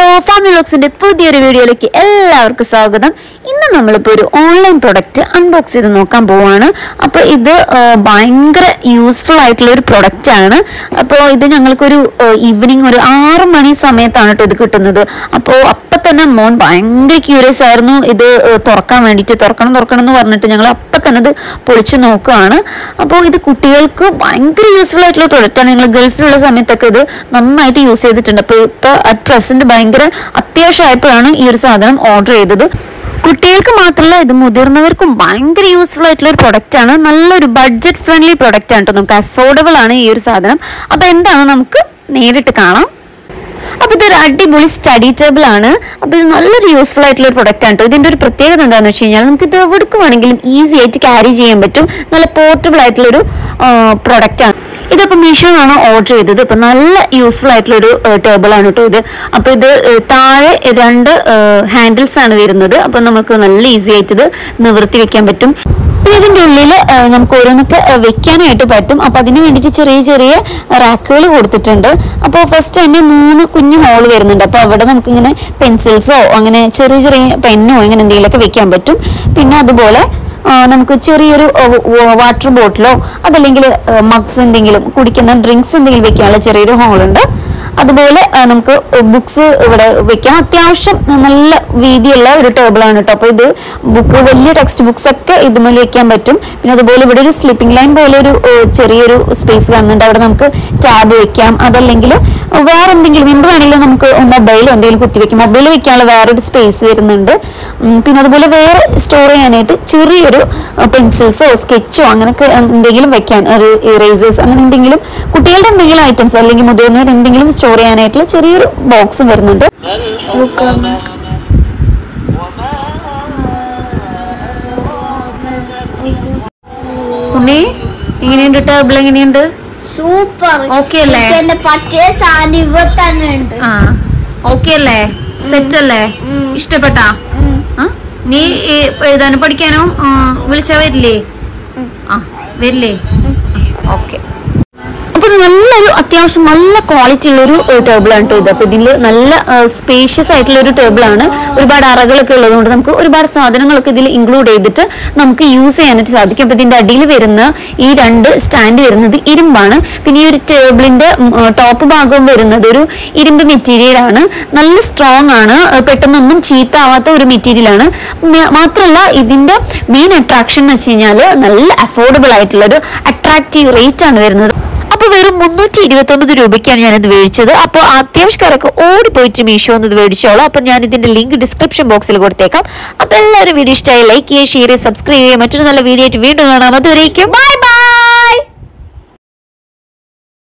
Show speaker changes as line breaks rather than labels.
Family വ്ലോഗ്സിന്റെ പുതിയൊരു വീഡിയോയിലേക്ക് എല്ലാവർക്കും സ്വാഗതം ഇന്ന് നമ്മളിപ്പോൾ ഒരു ഓൺലൈൻ പ്രൊഡക്റ്റ് അൺബോക്സ് ചെയ്ത് നോക്കാൻ പോവാണ് അപ്പോൾ ഇത് ആ, ഭയങ്കര യൂസ്ഫുൾ ആയിട്ടുള്ള ഒരു പ്രൊഡക്റ്റ് ആണ് അപ്പോൾ ഇത് ഞങ്ങൾക്കൊരു ഈവനിങ് ഒരു ആറ് മണി സമയത്താണ് കേട്ടോ ഇത് കിട്ടുന്നത് അപ്പോൾ അപ്പം തന്നെ മോൻ ഭയങ്കര ക്യൂരിയസ് ആയിരുന്നു ഇത് ആ, തുറക്കാൻ വേണ്ടിയിട്ട് തുറക്കണം തുറക്കണം എന്ന് പറഞ്ഞിട്ട് ഞങ്ങൾ അപ്പം തന്നെ ഇത് പൊളിച്ചു നോക്കുകയാണ് അപ്പോൾ ഇത് കുട്ടികൾക്ക് ഭയങ്കര യൂസ്ഫുൾ ആയിട്ടുള്ള പ്രൊഡക്റ്റ് ആണ് ഞങ്ങൾ ഗൾഫിലുള്ള സമയത്തൊക്കെ ഇത് നന്നായിട്ട് യൂസ് ചെയ്തിട്ടുണ്ട് അപ്പോൾ ഇപ്പോൾ അറ്റ് പ്രസന്റ് ഭയങ്കര അത്യാവശ്യമായപ്പോഴാണ് ഈ ഒരു സാധനം ഓർഡർ ചെയ്തത് കുട്ടികൾക്ക് മാത്രമല്ല ഇത് മുതിർന്നവർക്കും ഭയങ്കര യൂസ്ഫുൾ ആയിട്ടുള്ള ഒരു പ്രൊഡക്റ്റ് ആണ് നല്ലൊരു ബഡ്ജറ്റ് ഫ്രണ്ട്ലി പ്രൊഡക്റ്റ് ആണ് കേട്ടോ നമുക്ക് അഫോർഡബിൾ ആണ് ഈ ഒരു സാധനം അപ്പോൾ എന്താണ് നമുക്ക് നേരിട്ട് കാണാം അപ്പൊ ഇതൊരു അടിപൊളി സ്റ്റഡി ടേബിൾ ആണ് അപ്പൊ ഇത് നല്ലൊരു യൂസ്ഫുൾ ആയിട്ടുള്ള ഒരു പ്രൊഡക്റ്റ് ആണ് കേട്ടോ ഇതിന്റെ ഒരു പ്രത്യേകത എന്താണെന്ന് വെച്ച് കഴിഞ്ഞാൽ നമുക്ക് ഇത് എവിടേക്ക് വേണമെങ്കിലും ഈസി ആയിട്ട് ക്യാരി ചെയ്യാൻ പറ്റും നല്ല പോർട്ടബിൾ ആയിട്ടുള്ള ഒരു പ്രൊഡക്റ്റ് ആണ് ഇതിപ്പോ മീഷോന്നാണ് ഓർഡർ ചെയ്തത് ഇപ്പൊ നല്ല യൂസ്ഫുൾ ആയിട്ടുള്ള ഒരു ടേബിൾ ആണ് കേട്ടോ ഇത് അപ്പൊ ഇത് ഏഹ്, താഴെ രണ്ട് ഹാൻഡിൽസ് ആണ് വരുന്നത് അപ്പൊ നമുക്ക് നല്ല ഈസി ആയിട്ട് ഇത് നിവർത്തി വെക്കാൻ പറ്റും പിന്നെ ഇതിന്റെ ഉള്ളിൽ നമുക്ക് ഓരോന്നൊക്കെ ഏഹ്, വെക്കാനായിട്ട് പറ്റും അപ്പൊ അതിന് വേണ്ടിയിട്ട് ചെറിയ ചെറിയ റാക്കുകൾ കൊടുത്തിട്ടുണ്ട് അപ്പോൾ ഫസ്റ്റ് തന്നെ മൂന്ന് കുഞ്ഞു ഹോൾ വരുന്നുണ്ട് അപ്പോൾ അവിടെ നമുക്ക് ഇങ്ങനെ പെൻസിൽസോ അങ്ങനെ ചെറിയ ചെറിയ പെന്നോ അങ്ങനെ എന്തെങ്കിലുമൊക്കെ വെക്കാൻ പറ്റും പിന്നെ അതുപോലെ ആ, നമുക്ക് ചെറിയൊരു വാട്ടർ ബോട്ടിലോ അതല്ലെങ്കിൽ മഗ്സ് എന്തെങ്കിലും കുടിക്കുന്ന ഡ്രിങ്ക്സ് എന്തെങ്കിലും വെക്കാനുള്ള ചെറിയൊരു ഹോളുണ്ട് അതുപോലെ ആ, നമുക്ക് ബുക്സ് ഇവിടെ വെക്കാം അത്യാവശ്യം നല്ല വീതിയുള്ള ഒരു ടേബിളാണ് കേട്ടോ അപ്പോൾ ഇത് ബുക്ക് വലിയ ടെക്സ്റ്റ് ബുക്സ് ഒക്കെ ഇതുമേൽ വെക്കാൻ പറ്റും പിന്നെ അതുപോലെ ഇവിടെ ഒരു സ്ലിപ്പിംഗ് ലൈൻ പോലെ ഒരു ഏഹ്, ചെറിയൊരു സ്പേസ് കാണുന്നുണ്ട് അവിടെ നമുക്ക് ടാബ് വെക്കാം അതല്ലെങ്കിൽ വേറെ എന്തെങ്കിലും എന്ത് വേണമെങ്കിലും നമുക്ക് മൊബൈലോ എന്തെങ്കിലും കുത്തി വെക്കാം മൊബൈൽ വെക്കാനുള്ള വേറൊരു സ്പേസ് വരുന്നുണ്ട് ഉം, പിന്നെ അതുപോലെ വേറെ സ്റ്റോർ ചെയ്യാനായിട്ട് ചെറിയൊരു പെൻസിൽസോ സ്കെച്ചോ അങ്ങനെയൊക്കെ എന്തെങ്കിലും വെക്കാൻ ഒരു ഇറേസേഴ്സ് അങ്ങനെ എന്തെങ്കിലും കുട്ടികളുടെ എന്തെങ്കിലും ഐറ്റംസ് അല്ലെങ്കിൽ മുതിർന്നവർ എന്തെങ്കിലും സ്റ്റോർ ചെയ്യാനായിട്ടുള്ള ചെറിയൊരു ബോക്സും വരുന്നുണ്ട് ഉണ്ണി എങ്ങനെയുണ്ട് ടേബിൾ എങ്ങനെയുണ്ട്
സൂപ്പർ
Okay അല്ലേ?
എന്റെ പറ്റിയ സാധനം ഇവ തന്നെ ഉണ്ട്
ആ ഓക്കെ അല്ലേ സെറ്റ് അല്ലേ
ഉം.
ഇഷ്ടപ്പെട്ടാ
ഉം.
ആ? നീ ഈ എഴുതാനും പഠിക്കാനും ആ, വിളിച്ചാ വരില്ലേ ആ വരില്ലേ ഓക്കെ അപ്പൊ ഇത് നല്ലൊരു അത്യാവശ്യം നല്ല ക്വാളിറ്റി ഉള്ള ഒരു ടേബിൾ ആണ് കേട്ടോ ഇത് അപ്പൊ ഇതിൽ നല്ല സ്പേഷ്യസ് ആയിട്ടുള്ള ഒരു ടേബിൾ ആണ് ഒരുപാട് അറകളൊക്കെ ഉള്ളതുകൊണ്ട് നമുക്ക് ഒരുപാട് സാധനങ്ങളൊക്കെ ഇതിൽ ഇൻക്ലൂഡ് ചെയ്തിട്ട് നമുക്ക് യൂസ് ചെയ്യാനായിട്ട് സാധിക്കും അപ്പൊ ഇതിന്റെ അടിയിൽ വരുന്ന ഈ രണ്ട് സ്റ്റാൻഡ് വരുന്നത് ഇരുമ്പാണ് പിന്നെ ഈ ഒരു ടേബിളിന്റെ ടോപ്പ് ഭാഗവും വരുന്നത് ഒരു ഇരുമ്പ് മെറ്റീരിയൽ ആണ് നല്ല സ്ട്രോങ് ആണ് ഏർ പെട്ടെന്നൊന്നും ചീത്ത ആവാത്ത ഒരു മെറ്റീരിയൽ ആണ് മ- മാത്രമല്ല ഇതിന്റെ മെയിൻ അട്രാക്ഷൻ എന്ന് വെച്ച് കഴിഞ്ഞാൽ നല്ല അഫോർഡബിൾ ആയിട്ടുള്ള ഒരു അട്രാക്റ്റീവ് റേറ്റ് ആണ് വരുന്നത് അപ്പൊ വെറും മുന്നൂറ്റി ഇരുപത്തി ഒമ്പത് രൂപയ്ക്കാണ് ഞാനിത് മേടിച്ചത് അപ്പോൾ അത്യാവശ്യക്കാരൊക്കെ ഓടി പോയിട്ട് മീഷോ ഇത് മേടിച്ചോളൂ അപ്പൊ ഞാൻ ഇതിന്റെ ലിങ്ക് ഡിസ്ക്രിപ്ഷൻ ബോക്സിൽ കൊടുത്തേക്കാം അപ്പൊ എല്ലാവരും വീഡിയോ ഇഷ്ടമായി ലൈക്ക് ചെയ്യുക ഷെയർ ചെയ്യുക സബ്സ്ക്രൈബ് ചെയ്യുക മറ്റൊരു നല്ല വീഡിയോ ആയിട്ട് വീണ്ടും കാണാം അതുവരേക്കും ബൈ ബൈ